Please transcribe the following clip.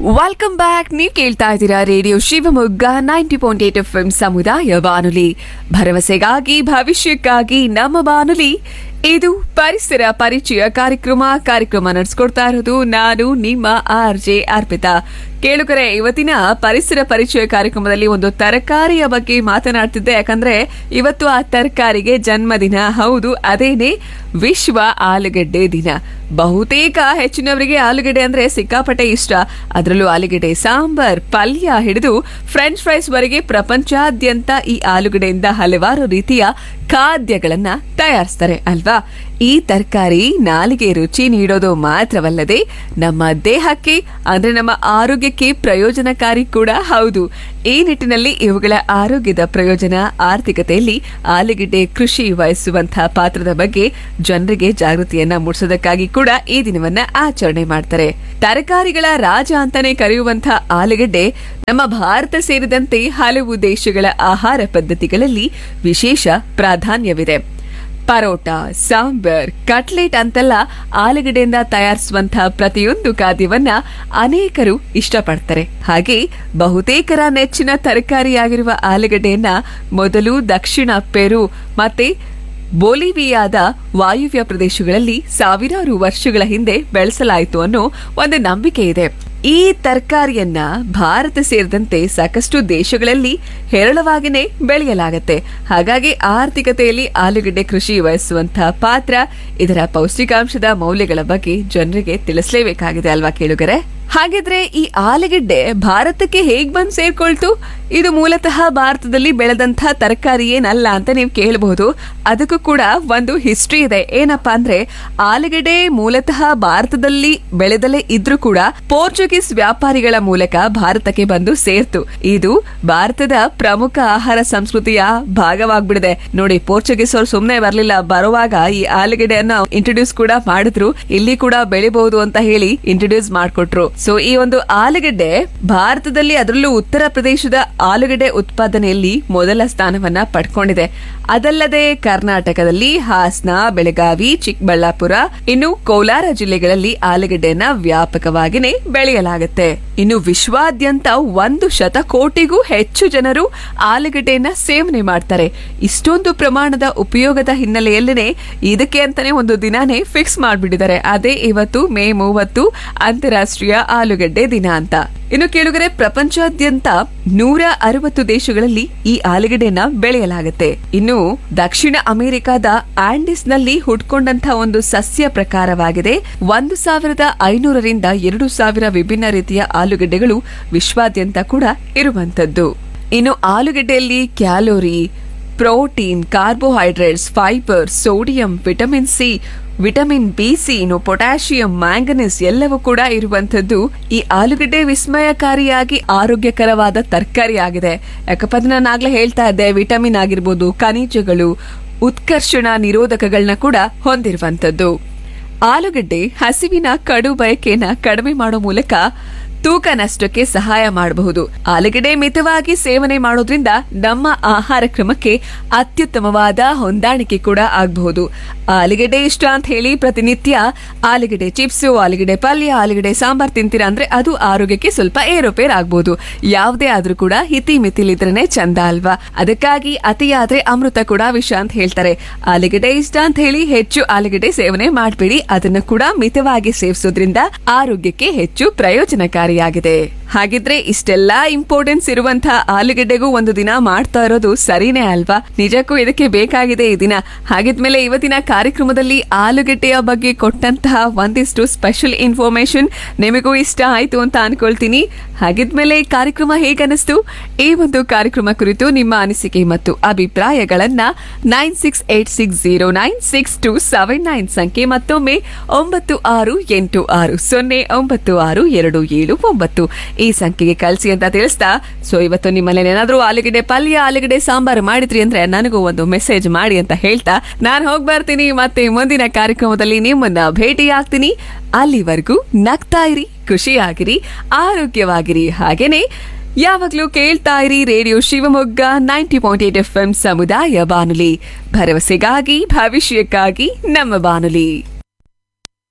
welcome back ನೀವು ಕೇಳ್ತಾ ಇದ್ದೀರಾ radio Shivamogga ninety point eight F M ಸಮುದಾಯ ಬಾನುಲಿ ಭರವಸೆಗಾಗಿ ಭವಿಷ್ಯಕ್ಕಾಗಿ ನಮ್ಮ ಬಾನುಲಿ ಇದು ಪರಿಸರ ಪರಿಚಯ ಕಾರ್ಯಕ್ರಮ ಕಾರ್ಯಕ್ರಮ ನಡೆಸ್ಕೊಡ್ತಾ ಇರೋದು ನಾನು ನಿಮ್ಮ ಆರ್ ಜೆ ಅರ್ಪಿತಾ ಕೇಳುಗರೆ ಇವತ್ತಿನ ಪರಿಸರ ಪರಿಚಯ ಕಾರ್ಯಕ್ರಮದಲ್ಲಿ ಒಂದು ತರಕಾರಿಯ ಬಗ್ಗೆ ಮಾತನಾಡ್ತಿದ್ದೆ ಯಾಕಂದ್ರೆ ಇವತ್ತು ಆ ತರಕಾರಿಗೆ ಜನ್ಮದಿನ ಹೌದು ಅದೇನೆ ವಿಶ್ವ ಆಲೂಗಡ್ಡೆ ದಿನ ಬಹುತೇಕ ಹೆಚ್ಚಿನವರಿಗೆ ಆಲೂಗಡ್ಡೆ ಅಂದ್ರೆ ಸಿಕ್ಕಾಪಟ್ಟೆ ಇಷ್ಟ ಅದರಲ್ಲೂ ಆಲೂಗಡ್ಡೆ ಸಾಂಬಾರ್ ಪಲ್ಯ ಹಿಡಿದು ಫ್ರೆಂಚ್ ಫ್ರೈಸ್ ವರೆಗೆ ಪ್ರಪಂಚಾದ್ಯಂತ ಈ ಆಲೂಗಡ್ಡೆಯಿಂದ ಹಲವಾರು ರೀತಿಯ ಖಾದ್ಯಗಳನ್ನ ತಯಾರಿಸ್ತಾರೆ ಅಲ್ವಾ ಈ ತರಕಾರಿ ನಾಲಿಗೆ ರುಚಿ ನೀಡೋದು ಮಾತ್ರವಲ್ಲದೆ ನಮ್ಮ ದೇಹಕ್ಕೆ ಅಂದ್ರೆ ನಮ್ಮ ಆರೋಗ್ಯಕ್ಕೆ ಪ್ರಯೋಜನಕಾರಿ ಕೂಡ ಹೌದು ಈ ನಿಟ್ಟಿನಲ್ಲಿ ಇವುಗಳ ಆರೋಗ್ಯದ ಪ್ರಯೋಜನ ಆರ್ಥಿಕತೆಯಲ್ಲಿ ಆಲೂಗೆಡ್ಡೆ ಕೃಷಿ ವಹಿಸುವಂತಹ ಪಾತ್ರದ ಬಗ್ಗೆ ಜನರಿಗೆ ಜಾಗೃತಿಯನ್ನ ಮೂಡಿಸೋದಕ್ಕಾಗಿ ಕೂಡ ಈ ದಿನವನ್ನ ಆಚರಣೆ ಮಾಡ್ತಾರೆ ತರಕಾರಿಗಳ ರಾಜ ಅಂತಾನೆ ಕರೆಯುವಂತಹ ಆಲೂಗೆಡ್ಡೆ ನಮ್ಮ ಭಾರತ ಸೇರಿದಂತೆ ಹಲವು ದೇಶಗಳ ಆಹಾರ ಪದ್ಧತಿಗಳಲ್ಲಿ ವಿಶೇಷ ಪ್ರಾಧಾನ್ಯವಿದೆ ಪರೋಟ ಸಾಂಬಾರ್ ಕಟ್ಲೆಟ್ ಅಂತೆಲ್ಲ ಆಲೂಗಡ್ಡೆಯಿಂದ ತಯಾರಿಸುವಂತಹ ಪ್ರತಿಯೊಂದು ಖಾದ್ಯವನ್ನ ಅನೇಕರು ಇಷ್ಟಪಡ್ತಾರೆ ಹಾಗೆ ಬಹುತೇಕರ ನೆಚ್ಚಿನ ತರಕಾರಿಯಾಗಿರುವ ಆಲೂಗಡ್ಡೆಯನ್ನ ಮೊದಲು ದಕ್ಷಿಣ ಪೆರು ಮತ್ತೆ ಬೊಲಿವಿಯಾದ ವಾಯುವ್ಯ ಪ್ರದೇಶಗಳಲ್ಲಿ ಸಾವಿರಾರು ವರ್ಷಗಳ ಹಿಂದೆ ಬೆಳೆಸಲಾಯಿತು ಅನ್ನೋ ಒಂದು ನಂಬಿಕೆ ಇದೆ ಈ ತರಕಾರಿಯನ್ನ ಭಾರತ ಸೇರಿದಂತೆ ಸಾಕಷ್ಟು ದೇಶಗಳಲ್ಲಿ ಹೇರಳವಾಗಿನೇ ಬೆಳೆಯಲಾಗತ್ತೆ ಹಾಗಾಗಿ ಆರ್ಥಿಕತೆಯಲ್ಲಿ ಆಲೂಗಡ್ಡೆ ಕೃಷಿ ವಹಿಸುವಂತಹ ಪಾತ್ರ ಇದರ ಪೌಷ್ಟಿಕಾಂಶದ ಮೌಲ್ಯಗಳ ಬಗ್ಗೆ ಜನರಿಗೆ ತಿಳಿಸಲೇಬೇಕಾಗಿದೆ ಅಲ್ವಾ ಕೇಳುಗರೆ ಹಾಗಿದ್ರೆ ಈ ಆಲೂಗೆಡ್ಡೆ ಭಾರತಕ್ಕೆ ಹೇಗ್ ಬಂದ್ ಸೇರ್ಕೊಳ್ತು ಇದು ಮೂಲತಃ ಭಾರತದಲ್ಲಿ ಬೆಳೆದಂತಹ ತರಕಾರಿ ಏನಲ್ಲ ಅಂತ ನೀವು ಕೇಳಬಹುದು ಅದಕ್ಕೂ ಕೂಡ ಒಂದು ಹಿಸ್ಟ್ರಿ ಇದೆ ಏನಪ್ಪಾ ಅಂದ್ರೆ ಆಲೂಗೆಡ್ಡೆ ಮೂಲತಃ ಭಾರತದಲ್ಲಿ ಬೆಳೆದಲೇ ಇದ್ರೂ ಕೂಡ ಪೋರ್ಚುಗೀಸ್ ವ್ಯಾಪಾರಿಗಳ ಮೂಲಕ ಭಾರತಕ್ಕೆ ಬಂದು ಸೇರ್ತು ಇದು ಭಾರತದ ಪ್ರಮುಖ ಆಹಾರ ಸಂಸ್ಕೃತಿಯ ಭಾಗವಾಗ್ಬಿಡಿದೆ ನೋಡಿ ಪೋರ್ಚುಗೀಸ್ ಅವರು ಸುಮ್ನೆ ಬರ್ಲಿಲ್ಲ ಬರುವಾಗ ಈ ಆಲೂಗೆಡ್ಡೆಯನ್ನ ಇಂಟ್ರೊಡ್ಯೂಸ್ ಕೂಡ ಮಾಡಿದ್ರು ಇಲ್ಲಿ ಕೂಡ ಬೆಳಿಬಹುದು ಅಂತ ಹೇಳಿ ಇಂಟ್ರೊಡ್ಯೂಸ್ ಮಾಡ್ಕೊಟ್ರು ಸೊ ಈ ಒಂದು ಆಲೂಗೆಡ್ಡೆ ಭಾರತದಲ್ಲಿ ಅದರಲ್ಲೂ ಉತ್ತರ ಪ್ರದೇಶದ ಆಲೂಗೆಡ್ಡೆ ಉತ್ಪಾದನೆಯಲ್ಲಿ ಮೊದಲ ಸ್ಥಾನವನ್ನ ಪಡ್ಕೊಂಡಿದೆ ಅದಲ್ಲದೆ ಕರ್ನಾಟಕದಲ್ಲಿ ಹಾಸನ ಬೆಳಗಾವಿ ಚಿಕ್ಕಬಳ್ಳಾಪುರ ಇನ್ನು ಕೋಲಾರ ಜಿಲ್ಲೆಗಳಲ್ಲಿ ಆಲೂಗೆಡ್ಡೆಯನ್ನ ವ್ಯಾಪಕವಾಗಿನೇ ಬೆಳೆಯಲಾಗುತ್ತೆ ಇನ್ನು ವಿಶ್ವಾದ್ಯಂತ ಒಂದು ಶತಕೋಟಿಗೂ ಹೆಚ್ಚು ಜನರು ಆಲೂಗಡ್ಡೆಯನ್ನ ಸೇವನೆ ಮಾಡ್ತಾರೆ ಇಷ್ಟೊಂದು ಪ್ರಮಾಣದ ಉಪಯೋಗದ ಹಿನ್ನೆಲೆಯಲ್ಲೇನೆ ಇದಕ್ಕೆ ಅಂತಾನೆ ಒಂದು ದಿನಾನೇ ಫಿಕ್ಸ್ ಮಾಡ್ಬಿಟ್ಟಿದ್ದಾರೆ ಅದೇ ಇವತ್ತು ಮೇ ಮೂವತ್ತು ಅಂತಾರಾಷ್ಟ್ರೀಯ ಆಲೂಗಡ್ಡೆ ದಿನ ಅಂತ ಇನ್ನು ಕೇಳುಗರೆ ಪ್ರಪಂಚಾದ್ಯಂತ ನೂರ ಅರವತ್ತು ದೇಶಗಳಲ್ಲಿ ಈ ಆಲೂಗಡ್ಡೆಯನ್ನ ಬೆಳೆಯಲಾಗುತ್ತೆ ಇನ್ನು ದಕ್ಷಿಣ ಅಮೆರಿಕದ ಆಂಡಿಸ್ ನಲ್ಲಿ ಹುಟ್ಕೊಂಡಂತಹ ಒಂದು ಸಸ್ಯ ಪ್ರಕಾರವಾಗಿದೆ ಒಂದು ಸಾವಿರದ ಐನೂರರಿಂದ ಎರಡು ಸಾವಿರ ವಿಭಿನ್ನ ರೀತಿಯ ಆಲೂಗಡ್ಡೆಗಳು ವಿಶ್ವಾದ್ಯಂತ ಕೂಡ ಇರುವಂತದ್ದು ಇನ್ನು ಆಲೂಗಡ್ಡೆಯಲ್ಲಿ calorie protein carbohydrates fibre sodium vitamin C vitamin B C ಇನ್ನು ಪೊಟ್ಯಾಷಿಯಂ ಮ್ಯಾಂಗನೀಸ್ ಎಲ್ಲವೂ ಕೂಡ ಇರುವಂತದ್ದು ಈ ಆಲೂಗಡ್ಡೆ ವಿಸ್ಮಯಕಾರಿಯಾಗಿ ಆರೋಗ್ಯಕರವಾದ ತರಕಾರಿ ಆಗಿದೆ ಯಾಕಪ್ಪ ಅಂದ್ರೆ ನಾನು ಆಗ್ಲೇ ಹೇಳ್ತಾ ಇದ್ದೆ ವಿಟಮಿನ್ ಆಗಿರ್ಬೋದು ಖನಿಜಗಳು ಉತ್ಕರ್ಷಣ ನಿರೋಧಕಗಳನ್ನ ಕೂಡ ಹೊಂದಿರುವಂತದ್ದು ಆಲೂಗಡ್ಡೆ ಹಸಿವಿನ ಕಡು ಬಯಕೆನ ಕಡಿಮೆ ಮಾಡೋ ಮೂಲಕ ತೂಕ ನಷ್ಟಕ್ಕೆ ಸಹಾಯ ಮಾಡಬಹುದು ಆಲೂಗಡ್ಡೆ ಮಿತವಾಗಿ ಸೇವನೆ ಮಾಡೋದ್ರಿಂದ ನಮ್ಮ ಆಹಾರ ಕ್ರಮಕ್ಕೆ ಅತ್ಯುತ್ತಮವಾದ ಹೊಂದಾಣಿಕೆ ಕೂಡ ಆಗಬಹುದು ಆಲೂಗಡ್ಡೆ ಇಷ್ಟ ಅಂತ ಹೇಳಿ ಪ್ರತಿನಿತ್ಯ ಆಲೂಗಡ್ಡೆ ಚಿಪ್ಸು ಆಲೂಗಡ್ಡೆ ಪಲ್ಯ ಆಲೂಗಡ್ಡೆ ಸಾಂಬಾರ್ ತಿಂತೀರಾ ಅಂದ್ರೆ ಅದು ಆರೋಗ್ಯಕ್ಕೆ ಸ್ವಲ್ಪ ಏರೋಪೇರ್ ಆಗ್ಬಹುದು ಯಾವುದೇ ಆದ್ರೂ ಕೂಡ ಹಿತಿ ಮಿತಿಲಿದ್ರೇನೆ ಚಂದ ಅಲ್ವಾ ಅದಕ್ಕಾಗಿ ಅತಿಯಾದ್ರೆ ಅಮೃತ ಕೂಡ ವಿಷ ಅಂತ ಹೇಳ್ತಾರೆ ಆಲೂಗಡ್ಡೆ ಇಷ್ಟ ಅಂತ ಹೇಳಿ ಹೆಚ್ಚು ಆಲೂಗಡ್ಡೆ ಸೇವನೆ ಮಾಡಬೇಡಿ ಅದನ್ನು ಕೂಡ ಮಿತವಾಗಿ ಸೇವಿಸೋದ್ರಿಂದ ಆರೋಗ್ಯಕ್ಕೆ ಹೆಚ್ಚು ಪ್ರಯೋಜನಕಾರಿಯಾಗಿದೆ ಹಾಗಿದ್ರೆ ಇಷ್ಟೆಲ್ಲಾ ಇಂಪಾರ್ಟೆನ್ಸ್ ಇರುವಂತಹ ಆಲೂಗಡ್ಡೆಗೂ ಒಂದು ದಿನ ಮಾಡ್ತಾ ಇರೋದು ಸರಿನೇ ಅಲ್ವಾ ನಿಜಕ್ಕೂ ಇದಕ್ಕೆ ಬೇಕಾಗಿದೆ ಈ ದಿನ ಹಾಗಿದ್ಮೇಲೆ ಇವತ್ತಿನ ಕಾರ್ಯಕ್ರಮದಲ್ಲಿ ಆಲೂಗಡ್ಡೆಯ ಬಗ್ಗೆ ಕೊಟ್ಟಂತಹ ಒಂದಿಷ್ಟು ಸ್ಪೆಷಲ್ ಇನ್ಫಾರ್ಮೇಶನ್ ನಿಮಗೂ ಇಷ್ಟ ಆಯ್ತು ಅಂತ ಅನ್ಕೊಳ್ತೀನಿ ಹಾಗಿದ್ಮೇಲೆ ಈ ಕಾರ್ಯಕ್ರಮ ಹೇಗನಿಸ್ತು ಈ ಒಂದು ಕಾರ್ಯಕ್ರಮ ಕುರಿತು ನಿಮ್ಮ ಅನಿಸಿಕೆ ಮತ್ತು ಅಭಿಪ್ರಾಯಗಳನ್ನ nine six eight six zero nine six two seven nine ಸಂಖ್ಯೆ ಮತ್ತೊಮ್ಮೆ ಒಂಬತ್ತು ಆರು ಎಂಟು ಆರು ಸೊನ್ನೆ ಒಂಬತ್ತು ಆರು ಎರಡು ಏಳು ಒಂಬತ್ತು ಈ ಸಂಖ್ಯೆಗೆ ಕಳಿಸಿ ಅಂತ ತಿಳಿಸ್ತಾ ಸೊ ಇವತ್ತು ನಿಮ್ಮಲ್ಲಿ ಏನಾದ್ರೂ ಆಲೂಗಡ್ಡೆ ಪಲ್ಯ ಆಲೂಗಡ್ಡೆ ಸಾಂಬಾರು ಮಾಡಿದ್ರಿ ಅಂದ್ರೆ ನನಗೂ ಒಂದು ಮೆಸೇಜ್ ಮಾಡಿ ಅಂತ ಹೇಳ್ತಾ ನಾನು ಹೋಗಿ ಬರ್ತೀನಿ ಮತ್ತೆ ಮುಂದಿನ ಕಾರ್ಯಕ್ರಮದಲ್ಲಿ ನಿಮ್ಮನ್ನ ಭೇಟಿ ಆಗ್ತೀನಿ ಅಲ್ಲಿವರೆಗೂ ನಗ್ತಾ ಇರಿ ಖುಷಿಯಾಗಿರಿ ಆರೋಗ್ಯವಾಗಿರಿ ಹಾಗೇನೆ ಯಾವಾಗ್ಲೂ ಕೇಳ್ತಾ ಇರಿ radio Shivamogga ninety point eight F M ಸಮುದಾಯ ಬಾನುಲಿ ಭರವಸೆಗಾಗಿ ಭವಿಷ್ಯಕ್ಕಾಗಿ ನಮ್ಮ ಬಾನುಲಿ